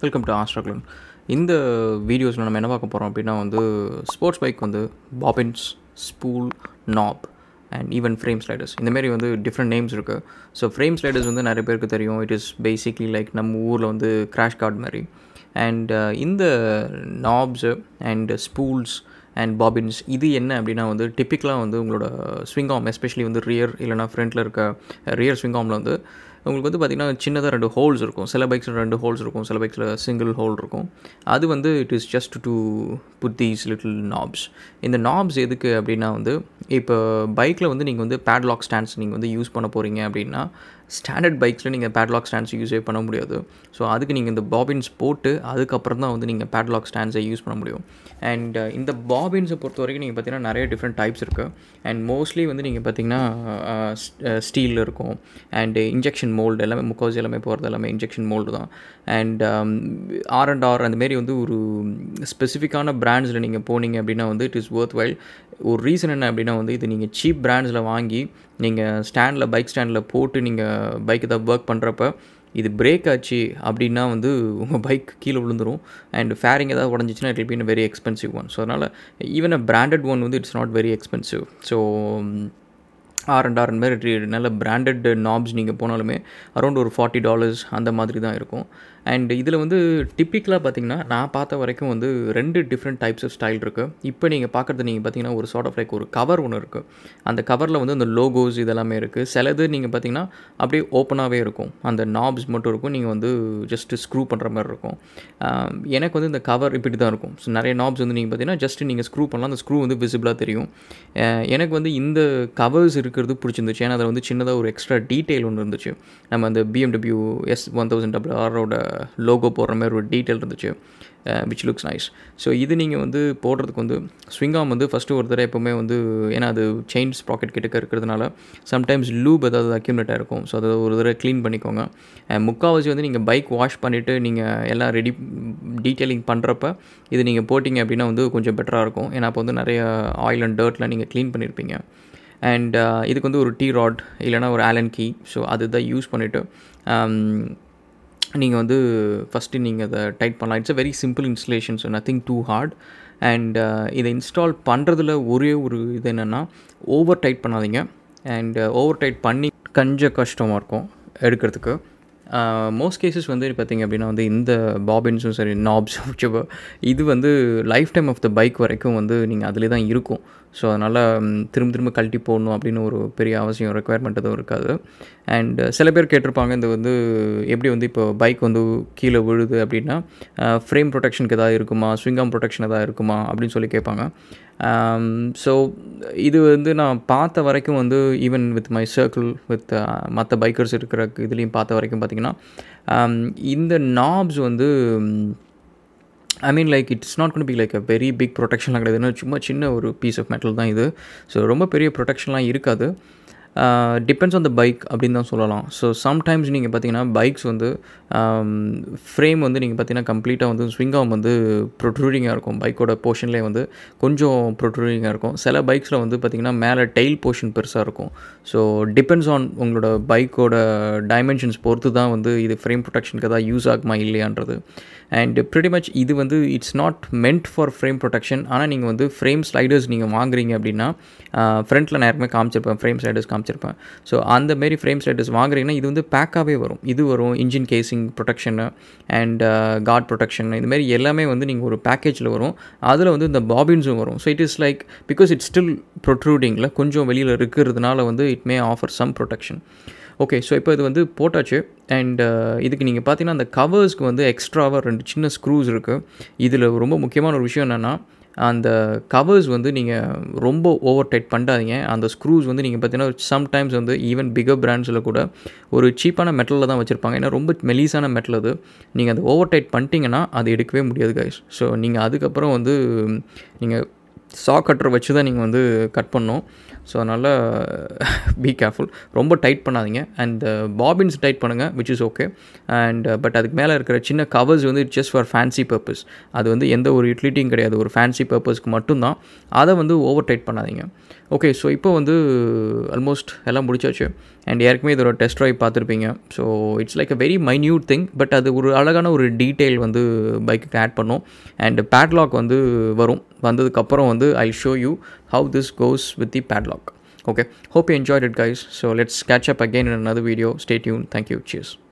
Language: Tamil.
வெல்கம் டு ஆஸ்ட்ரக்லன் இந்த வீடியோஸில் நம்ம என்ன பார்க்க போகிறோம் அப்படின்னா வந்து ஸ்போர்ட்ஸ் பைக் வந்து bobbins spool knob and even frame sliders இந்தமாரி வந்து டிஃப்ரெண்ட் நேம்ஸ் இருக்குது ஸோ ஃப்ரேம் ஸ்லைடர்ஸ் வந்து நிறைய பேருக்கு தெரியும் இட் இஸ் பேசிக்லி லைக் நம்ம ஊரில் வந்து கிராஷ் கார்டு மாதிரி அண்ட் இந்த knobs and spools and bobbins இது என்ன அப்படின்னா வந்து டிப்பிக்கலாக வந்து உங்களோட ஸ்விங் ஆம் எஸ்பெஷலி வந்து ரியர் இல்லைனா ஃப்ரண்ட்டில் இருக்க ரியர் ஸ்விங் ஆமில் வந்து உங்களுக்கு வந்து பார்த்திங்கன்னா சின்னதாக ரெண்டு ஹோல்ஸ் இருக்கும் சில பைக்ஸில் ரெண்டு ஹோல்ஸ் இருக்கும் சில பைக்ஸில் சிங்கிள் ஹோல் இருக்கும் அது வந்து it is just to put these little knobs இந்த நாப்ஸ் எதுக்கு அப்படின்னா வந்து இப்போ பைக்கில் வந்து நீங்கள் வந்து பேட்லாக் ஸ்டாண்ட்ஸ் நீங்கள் வந்து யூஸ் பண்ண போகிறீங்க அப்படின்னா ஸ்டாண்டர்ட் பைக்ஸில் நீங்கள் பேட்லாக் ஸ்டாண்ட்ஸ் யூஸே பண்ண முடியாது ஸோ அதுக்கு நீங்கள் இந்த பாபின்ஸ் போட்டு அதுக்கப்புறம் தான் வந்து நீங்கள் பேட்லாக் ஸ்டாண்ட்ஸை யூஸ் பண்ண முடியும் அண்ட் இந்த பாபின்ஸை பொறுத்த வரைக்கும் நீங்கள் பார்த்தீங்கன்னா நிறைய டிஃப்ரெண்ட் டைப்ஸ் இருக்குது அண்ட் மோஸ்ட்லி வந்து நீங்கள் பார்த்தீங்கன்னா ஸ்டீலில் இருக்கும் அண்டு இன்ஜெக்ஷன் மோல்டு எல்லாமே முக்கால்வாசி எல்லாமே போகிறது எல்லாமே இன்ஜெக்ஷன் மோல்டு தான் அண்ட் ஆர் அண்ட் ஆர் அந்தமாரி வந்து ஒரு ஸ்பெசிஃபிக்கான பிராண்ட்ஸில் நீங்கள் போனீங்க அப்படின்னா வந்து இட் இஸ் ஒர்த் வைல் ஒரு ரீசன் என்ன அப்படின்னா வந்து இது நீங்கள் சீப் பிராண்ட்ஸில் வாங்கி நீங்கள் ஸ்டாண்டில் பைக் ஸ்டாண்டில் போட்டு நீங்கள் பைக் ஏதாவது ஒர்க் பண்ணுறப்ப இது பிரேக் ஆச்சு அப்படின்னா வந்து உங்கள் பைக் கீழே விழுந்துடும் அண்ட் ஃபேரிங் ஏதாவது உடஞ்சிச்சின்னா it be very expensive one so அதனால் ஈவன் அ பிராண்டட் ஒன் வந்து it's not very expensive so R and R அந்த மாதிரி நல்ல பிராண்டட் நாப்ஸ் நீங்கள் போனாலுமே அரௌண்ட் ஒரு ஃபார்ட்டி டாலர்ஸ் அந்த மாதிரி தான் இருக்கும் அண்ட் இதில் வந்து டிப்பிக்கலாக பார்த்தீங்கன்னா நான் பார்த்த வரைக்கும் வந்து ரெண்டு டிஃப்ரெண்ட் டைப்ஸ் ஆஃப் ஸ்டைல் இருக்குது இப்போ நீங்கள் பார்க்குறது நீங்கள் பார்த்தீங்கன்னா ஒரு சார்ட் ஆஃப் லைக் ஒரு கவர் ஒன்று இருக்குது அந்த கவரில் வந்து அந்த லோகோஸ் இதெல்லாமே இருக்குது சிலது நீங்கள் பார்த்தீங்கன்னா அப்படியே ஓப்பனாகவே இருக்கும் அந்த நாப்ஸ் மட்டும் இருக்கும் நீங்கள் வந்து ஜஸ்ட்டு ஸ்க்ரூ பண்ணுற மாதிரி இருக்கும் எனக்கு வந்து இந்த கவர் இப்படி தான் இருக்கும் ஸோ நிறைய நாப்ஸ் வந்து நீங்கள் பார்த்தீங்கன்னா ஜஸ்ட்டு நீங்கள் ஸ்க்ரூ பண்ணலாம் அந்த ஸ்க்ரூ வந்து விசிபிளாக தெரியும் எனக்கு வந்து இந்த கவர்ஸ் இருக்கிறது பிடிச்சிருந்துச்சு ஏன்னா அதில் வந்து சின்னதாக ஒரு எக்ஸ்ட்ரா டீட்டெயில் ஒன்று இருந்துச்சு நம்ம அந்த BMW S one thousand double ஆரோட லோகோ போடுற மாதிரி ஒரு டீட்டெயில் இருந்துச்சு விச் லுக்ஸ் நைஸ் ஸோ இது நீங்கள் வந்து போடுறதுக்கு வந்து ஸ்விங்காம் வந்து ஃபஸ்ட்டு ஒரு தடவை எப்போவுமே வந்து ஏன்னா அது செயின்ஸ் பாக்கெட் கிட்டக்க இருக்கிறதுனால சம்டைம்ஸ் லூப் ஏதாவது அக்யூமிலேட் ஆகிருக்கும் ஸோ அதை ஒரு தடவை க்ளீன் பண்ணிக்கோங்க முக்கால்வாசி வந்து நீங்கள் பைக் வாஷ் பண்ணிவிட்டு நீங்கள் எல்லாம் ரெடி டீட்டெயிலிங் பண்ணுறப்ப இது நீங்கள் போட்டிங்க அப்படின்னா வந்து கொஞ்சம் பெட்டராக இருக்கும் ஏன்னா அப்போ வந்து நிறைய ஆயில் அண்ட் டர்ட்லாம் நீங்கள் க்ளீன் பண்ணியிருப்பீங்க அண்ட் இதுக்கு வந்து ஒரு டீ ராட் இல்லைனா ஒரு ஆலன் கீ ஸோ அதுதான் யூஸ் பண்ணிவிட்டு நீங்கள் வந்து ஃபஸ்ட்டு நீங்கள் அதை டைட் பண்ணலாம் it's a very simple installation so nothing too hard and இதை இன்ஸ்டால் பண்ணுறதுல ஒரே ஒரு இது என்னென்னா ஓவர் டைட் பண்ணாதீங்க அண்ட் ஓவர் டைட் பண்ணி கொஞ்சம் கஷ்டமாக இருக்கும் எடுக்கிறதுக்கு மோஸ்ட் கேசஸ் வந்து பார்த்திங்க அப்படின்னா வந்து இந்த பாபின்ஸும் சரி நாப்ஸ் இது வந்து lifetime of the bike வரைக்கும் வந்து நீங்கள் அதிலே தான் இருக்கும் ஸோ அதனால் திரும்ப திரும்ப கழட்டி போடணும் அப்படின்னு ஒரு பெரிய அவசியம் ரெக்குவயர்மெண்ட் எதுவும் இருக்காது அண்ட் சில பேர் கேட்டிருப்பாங்க இந்த வந்து எப்படி வந்து இப்போ பைக் வந்து கீழே விழுது அப்படின்னா ஃப்ரேம் ப்ரொடெக்ஷனுக்கு எதாவது இருக்குமா ஸ்விங்காம் ப்ரொடெக்ஷன் எதாவது இருக்குமா அப்படின்னு சொல்லி கேட்பாங்க ஸோ இது வந்து நான் பார்த்த வரைக்கும் வந்து even with my circle with மற்ற பைக்கர்ஸ் இருக்கிற இதுலேயும் பார்த்த வரைக்கும் பார்த்திங்கன்னா இந்த நாப்ஸ் வந்து I mean like it's not gonna be like a very big ப்ரொடெக்ஷன்லாம் கிடையாது சும்மா சின்ன ஒரு பீஸ் ஆஃப் மெட்டல் தான் இது ஸோ ரொம்ப பெரிய ப்ரொடெக்ஷன்லாம் இருக்காது டிபெண்ட்ஸ் ஆன் த பைக் அப்படின்னு தான் சொல்லலாம் ஸோ சம்டைம்ஸ் நீங்கள் பார்த்தீங்கன்னா பைக்ஸ் வந்து ஃப்ரேம் வந்து நீங்கள் பார்த்தீங்கன்னா கம்ப்ளீட்டாக வந்து ஸ்விங்காம் வந்து ப்ரொட்ரூடிங்காக இருக்கும் பைக்கோட போர்ஷன்லேயே வந்து கொஞ்சம் ப்ரொட்ரூடிங்காக இருக்கும் சில பைக்ஸில் வந்து பார்த்திங்கன்னா மேலே டெயில் போர்ஷன் பெருசாக இருக்கும் ஸோ டிபெண்ட்ஸ் ஆன் உங்களோட பைக்கோட டைமென்ஷன்ஸ் பொறுத்து தான் வந்து இது ஃப்ரேம் ப்ரொடெக்ஷனுக்கு எதாவது யூஸ் ஆகுமா இல்லையான்றது அண்ட் ப்ரிட்டி மச் இது வந்து it's not meant for frame protection ஆனால் நீங்கள் வந்து ஃப்ரேம் ஸ்லைடர்ஸ் நீங்கள் வாங்குறீங்க அப்படின்னா ஃப்ரண்ட்டில் நான் யாருமே காமிச்சிருப்பேன் ஃப்ரேம் ஸ்லைடர்ஸ் காமிச்சிருப்பேன் ஸோ அந்த மாரி ஃப்ரேம் ஸ்லைடர்ஸ் வாங்குறீங்கன்னா இது வந்து பேக்காகவே வரும் இது வரும் engine casing protection and guard protection இதுமாரி எல்லாமே வந்து நீங்கள் ஒரு பேக்கேஜில் வரும் அதில் வந்து இந்த பாபின்ஸும் வரும் so it is like because it's still ப்ரொட்ரூடிங்கில் கொஞ்சம் வெளியில் இருக்கிறதுனால வந்து it may offer some protection okay so இப்போ இது வந்து போட்டாச்சு அண்ட் இதுக்கு நீங்கள் பார்த்தீங்கன்னா அந்த கவர்ஸ்க்கு வந்து எக்ஸ்ட்ராவாக ரெண்டு சின்ன ஸ்க்ரூஸ் இருக்குது இதில் ரொம்ப முக்கியமான ஒரு விஷயம் என்னென்னா அந்த கவர்ஸ் வந்து நீங்கள் ரொம்ப ஓவர் டைட் பண்ணாதீங்க அந்த ஸ்க்ரூஸ் வந்து நீங்கள் பார்த்தீங்கன்னா சம்டைம்ஸ் வந்து ஈவன் பிகர் பிராண்ட்ஸில் கூட ஒரு சீப்பான மெட்டலில் தான் வச்சுருப்பாங்க ஏன்னா ரொம்ப மெலிசான மெட்டல் அது நீங்கள் அதை ஓவர் டைட் பண்ணிட்டீங்கன்னா அது எடுக்கவே முடியாது கைஸ் ஸோ நீங்கள் அதுக்கப்புறம் வந்து நீங்கள் சா கட்டரை வச்சு தான் நீங்கள் வந்து கட் பண்ணணும் ஸோ அதனால் பி கேர்ஃபுல் ரொம்ப டைட் பண்ணாதீங்க அண்ட் பாபின்ஸ் டைட் பண்ணுங்கள் which is okay and but அதுக்கு மேலே இருக்கிற சின்ன கவர்ஸ் வந்து ஜஸ்ட் ஃபார் ஃபேன்சி பர்பஸ் அது வந்து எந்த ஒரு யூட்டிலிட்டியும் கிடையாது ஒரு ஃபேன்சி பர்பஸ்க்கு மட்டும்தான் அதை வந்து ஓவர் டைட் பண்ணாதீங்க ஓகே ஸோ இப்போ வந்து ஆல்மோஸ்ட் எல்லாம் முடிச்சாச்சு அண்ட் ஏற்கனவே இதோட டெஸ்ட் ட்ரைவ் பார்த்துருப்பீங்க so it's like a very minute thing but அது ஒரு அழகான ஒரு டீட்டெயில் வந்து பைக்குக்கு ஆட் பண்ணும் அண்ட் பேட்லாக் வந்து வரும் வந்ததுக்கப்புறம் வந்து I show you how this goes with the padlock okay hope you enjoyed it guys so let's catch up again in another video stay tuned thank you cheers